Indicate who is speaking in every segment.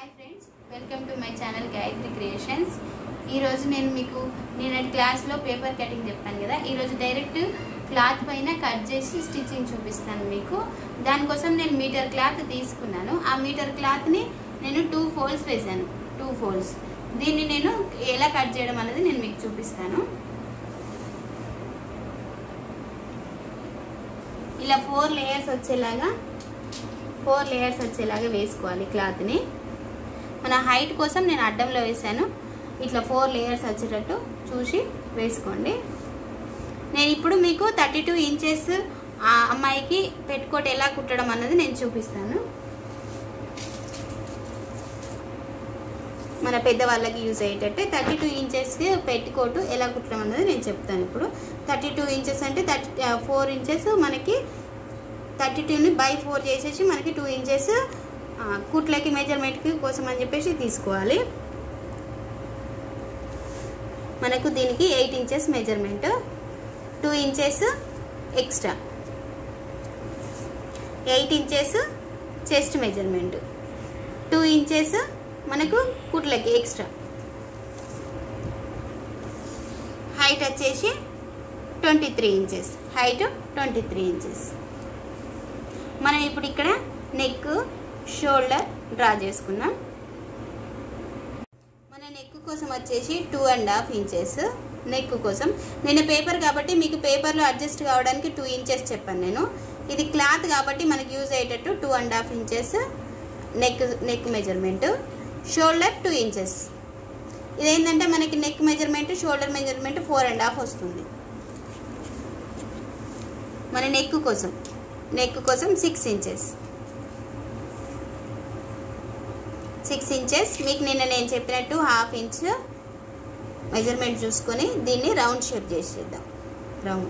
Speaker 1: hi friends welcome to my channel Gayatri creations ఈరోజు నేను మీకు నేను క్లాస్లో పేపర్ కటింగ్ చెప్పాను కదా ఈరోజు డైరెక్ట్ క్లాత్ పైన కట్ చేసి స్టిచ్చింగ్ చూపిస్తాను మీకు దానికోసం నేను మీటర్ క్లాత్ తీసుకున్నాను ఆ మీటర్ క్లాత్ని నేను టూ ఫోల్డ్స్ వేశాను టూ ఫోల్డ్స్ దీన్ని నేను ఎలా కట్ చేయడం అనేది నేను మీకు చూపిస్తాను ఇలా ఫోర్ లేయర్స్ వచ్చేలాగా ఫోర్ లేయర్స్ వచ్చేలాగా వేసుకోవాలి క్లాత్ని మన హైట్ కోసం నేను అడ్డంలో వేసాను ఇట్లా ఫోర్ లేయర్స్ వచ్చేటట్టు చూసి వేసుకోండి నేను ఇప్పుడు మీకు థర్టీ టూ ఇంచెస్ ఆ అమ్మాయికి పెట్టుకోట్ ఎలా కుట్టడం అన్నది నేను చూపిస్తాను మన పెద్దవాళ్ళకి యూజ్ అయ్యేటట్టు థర్టీ టూ ఇంచెస్ పెట్టుకోటు ఎలా కుట్టడం అన్నది నేను చెప్తాను ఇప్పుడు థర్టీ టూ ఇంచెస్ అంటే థర్టీ ఫోర్ ఇంచెస్ మనకి థర్టీ టూని బై ఫోర్ చేసేసి మనకి టూ ఇంచెస్ కుట్లకి మెజర్మెంట్కి కోసం అని చెప్పేసి తీసుకోవాలి మనకు దీనికి eight inches measurement two inches extra eight inches chest measurement two inches మనకు కుట్లకి ఎక్స్ట్రా హైట్ వచ్చేసి twenty three inches height twenty three inches మనం ఇప్పుడు ఇక్కడ నెక్ షోల్డర్ డ్రా చేసుకున్నాం మన నెక్ కోసం వచ్చేసి two and half inches neck కోసం నేను పేపర్ కాబట్టి మీకు పేపర్లో అడ్జస్ట్ కావడానికి టూ ఇంచెస్ చెప్పాను నేను ఇది క్లాత్ కాబట్టి మనకి యూజ్ అయ్యేటట్టు two and half inches neck neck measurement shoulder two inches ఇదేంటంటే మనకి neck measurement shoulder measurement four and half వస్తుంది మన నెక్ కోసం నెక్ కోసం సిక్స్ ఇంచెస్ సిక్స్ ఇంచెస్ మీకు నిన్న నేను చెప్పినట్టు హాఫ్ ఇంచ్ మెజర్మెంట్ చూసుకొని దీన్ని రౌండ్ షేప్ చేసేద్దాం రౌండ్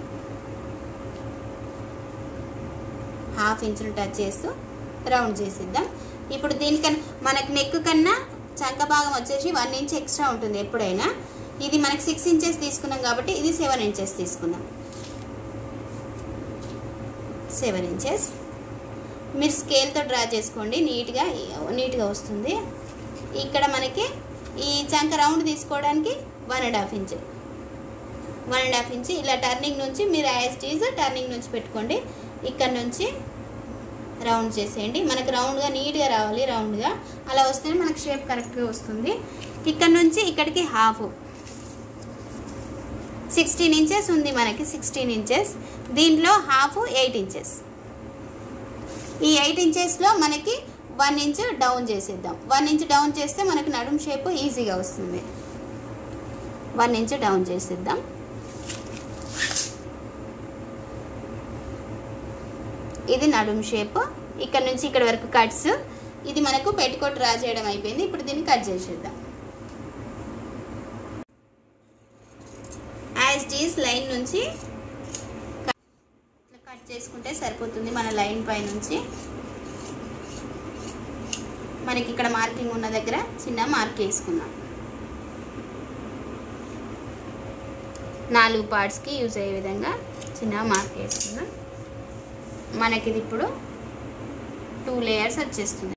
Speaker 1: హాఫ్ ఇంచ్ను టచ్ చేస్తూ రౌండ్ చేసేద్దాం ఇప్పుడు దీనికన్నా మనకి నెక్ కన్నా చంక భాగం వచ్చేసి వన్ ఇంచ్ ఎక్స్ట్రా ఉంటుంది ఎప్పుడైనా ఇది మనకి సిక్స్ ఇంచెస్ తీసుకున్నాం కాబట్టి ఇది సెవెన్ ఇంచెస్ తీసుకున్నాం సెవెన్ ఇంచెస్ మీరు స్కేల్తో డ్రా చేసుకోండి నీట్గా నీట్గా వస్తుంది ఇక్కడ మనకి ఈ చంక రౌండ్ తీసుకోవడానికి one and half inch one and half inch ఇలా టర్నింగ్ నుంచి మీరు యాస్టీజ్ టర్నింగ్ నుంచి పెట్టుకోండి ఇక్కడ నుంచి రౌండ్ చేసేయండి మనకు రౌండ్గా నీట్గా రావాలి రౌండ్గా అలా వస్తేనే మనకు షేప్ కరెక్ట్గా వస్తుంది ఇక్కడ నుంచి ఇక్కడికి హాఫ్ సిక్స్టీన్ ఇంచెస్ ఉంది మనకి సిక్స్టీన్ ఇంచెస్ దీంట్లో హాఫ్ ఎయిట్ ఇంచెస్ ఈ ఎయిట్ ఇంచెస్లో మనకి వన్ ఇంచ్ డౌన్ చేసేద్దాం వన్ ఇంచ్ డౌన్ చేస్తే మనకి నడుము షేప్ ఈజీగా వస్తుంది వన్ ఇంచ్ డౌన్ చేసేద్దాం ఇది నడుము షేప్ ఇక్కడ నుంచి ఇక్కడ వరకు కట్స్ ఇది మనకు పెట్టుకోట్ డ్రా చేయడం అయిపోయింది ఇప్పుడు దీన్ని కట్ చేసేద్దాం యాజ్ డీస్ లైన్ నుంచి ఇట్లా కట్ చేసుకుంటే సరిపోతుంది మన లైన్ పై నుంచి మనకి ఇక్కడ మార్కింగ్ ఉన్న దగ్గర చిన్న మార్క్ వేసుకుందాం నాలుగు పార్ట్స్కి యూజ్ అయ్యే విధంగా చిన్న మార్క్ వేసుకుందాం మనకి ఇది ఇప్పుడు టూ లేయర్స్ వచ్చేస్తుంది